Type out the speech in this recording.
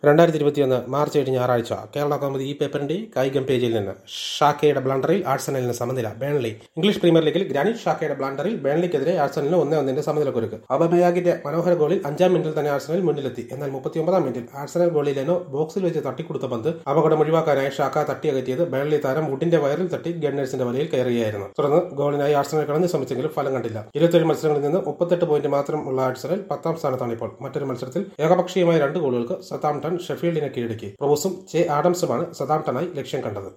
രണ്ടായിരത്തി ഇരുപത്തിയൊന്ന് മാർച്ച് ഏഴ് ഞായറാഴ്ച കേരള കൗമുദി ഈ പേപ്പറിന്റെ കായികം പേജിൽ നിന്ന് ഷാക്കയുടെ ബ്ലണ്ടറിൽ ആഴ്സണലിന് സമനില ബേൺലി ഇംഗ്ലീഷ് പ്രീമിയർ ലീഗിൽ ഗ്രാനിറ്റ് ഷാക്കയുടെ ബ്ലണ്ടറിൽ ബേൺലിക്കെതിരെ ആഴ്സണലിന് ഒന്നേ ഒന്നിന്റെ സമനില കുരുക്ക് അബമയാഗിന്റെ മനോഹര ഗോളിൽ അഞ്ചാം മിനിറ്റിൽ തന്നെ ആഴ്സണൽ മുന്നിലെത്തി എന്നാൽ മുപ്പത്തിയൊമ്പതാം മിനിറ്റിൽ ആഴ്സണൽ ഗോളിൽ ലെനോ ബോക്സിൽ വെച്ച് തട്ടിക്കൊടുത്ത പന്ത് അപകടം ഒഴിവാക്കാനായി ഷാക്ക തട്ടിയകറ്റിയത് ബേൺലി താരം വുഡിന്റെ വയറിൽ തട്ടി ഗണ്ണേഴ്സിന്റെ വലയിൽ കയറുകയായിരുന്നു തുടർന്ന് ഗോളിനായി ആഴ്സണൽ കളഞ്ഞു ശ്രമിച്ചെങ്കിലും ഫലം കണ്ടില്ല ഇരുപത്തേഴ് മത്സരങ്ങളിൽ നിന്ന് മുപ്പത്തെട്ട് പോയിന്റ് മാത്രമുള്ള ആഴ്സണൽ പത്താം സ്ഥാനത്താണ് ഇപ്പോൾ മറ്റൊരു മത്സരത്തിൽ ഏകപക്ഷീയമായ രണ്ട് ഗോളുകൾക്ക് സതാംപ്ടൺ ഷെഫീൽഡിനെ കീഴടക്കി പ്രൊവോസും ജെ ആഡംസുമാണ് സതാംപ്ടനായി ലക്ഷ്യം കണ്ടത്